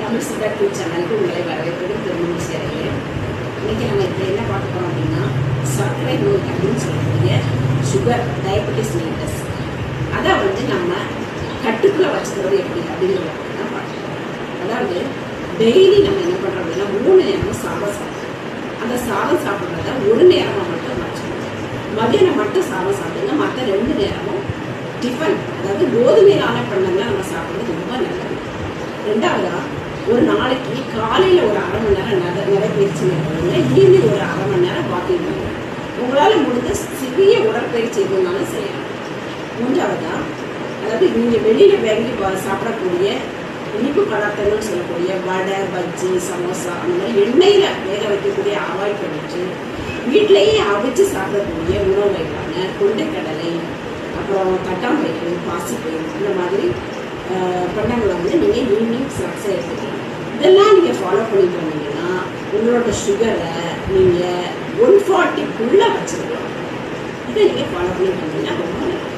Tamil sugar two சேனலுக்கு உங்களை வரவேற்பது திருமணம் சேரையே இன்னைக்கு நம்ம இப்போ என்ன பார்க்க போறோம் அப்படின்னா சர்க்கரை நோய் அப்படின்னு சொல்லக்கூடிய சுகர் டயபெட்டிஸ் மெலிட்டஸ் அதை வந்து நம்ம கட்டுக்குள்ள வச்சுக்கிறது எப்படி அப்படிங்கிறத பத்தி தான் பார்க்க போறோம் அதாவது டெய்லி நம்ம என்ன பண்ணுறோம் அப்படின்னா மூணு நேரம் சாதம் சாப்பிடுறோம் அந்த சாதம் சாப்பிட்றத ஒரு நேரமாக மட்டும் வச்சுக்கணும் மதியானம் மட்டும் சாதம் சாப்பிடுங்க மற்ற ரெண்டு நேரமும் டிஃபன் அதாவது கோதுமையிலான பண்ணலாம் நம்ம சாப்பிட்றது ரொம்ப நல்லது ரெண்டாவதா ஒரு நாளைக்கு காலையில் ஒரு அரை மணி நேரம் நட நடைப்பயிற்சி மேற்கொள்ளுங்க ஈவினிங் ஒரு அரை மணி நேரம் வாக்கிங் பண்ணுங்க உங்களால் முடிஞ்ச சிறிய உடற்பயிற்சி எதுனாலும் செய்யலாம் மூன்றாவதா அதாவது நீங்கள் வெளியில் வாங்கி வா- சாப்பிடக்கூடிய இனிப்பு பதார்த்தங்கள் சொல்லக்கூடிய வடை பஜ்ஜி சமோசா அந்த மாதிரி எண்ணெயில் வேக வைக்கக்கூடிய அவாய்ட் பண்ணிட்டு வீட்டிலேயே அவிச்சு சாப்பிடக்கூடிய உணவு வகைகளான கொண்டைக்கடலை அப்புறம் தட்டாம்பயிறு பாசிப்பயிறு இந்த மாதிரி ஆஹ், பண்டங்களை வந்து நீங்கள் ஈவினிங் ஸ்நாக்ஸாக எடுத்துக்கலாம் இதெல்லாம் நீங்கள் ஃபாலோ பண்ணிட்டு வந்தீங்கன்னா உங்களோட சுகரை நீங்கள் ஒன் ஃபார்ட்டிக்குள்ளே வச்சுக்கலாம் இதை நீங்கள் ஃபாலோ பண்ணிட்டு வந்தீங்கன்னா ரொம்ப நல்லது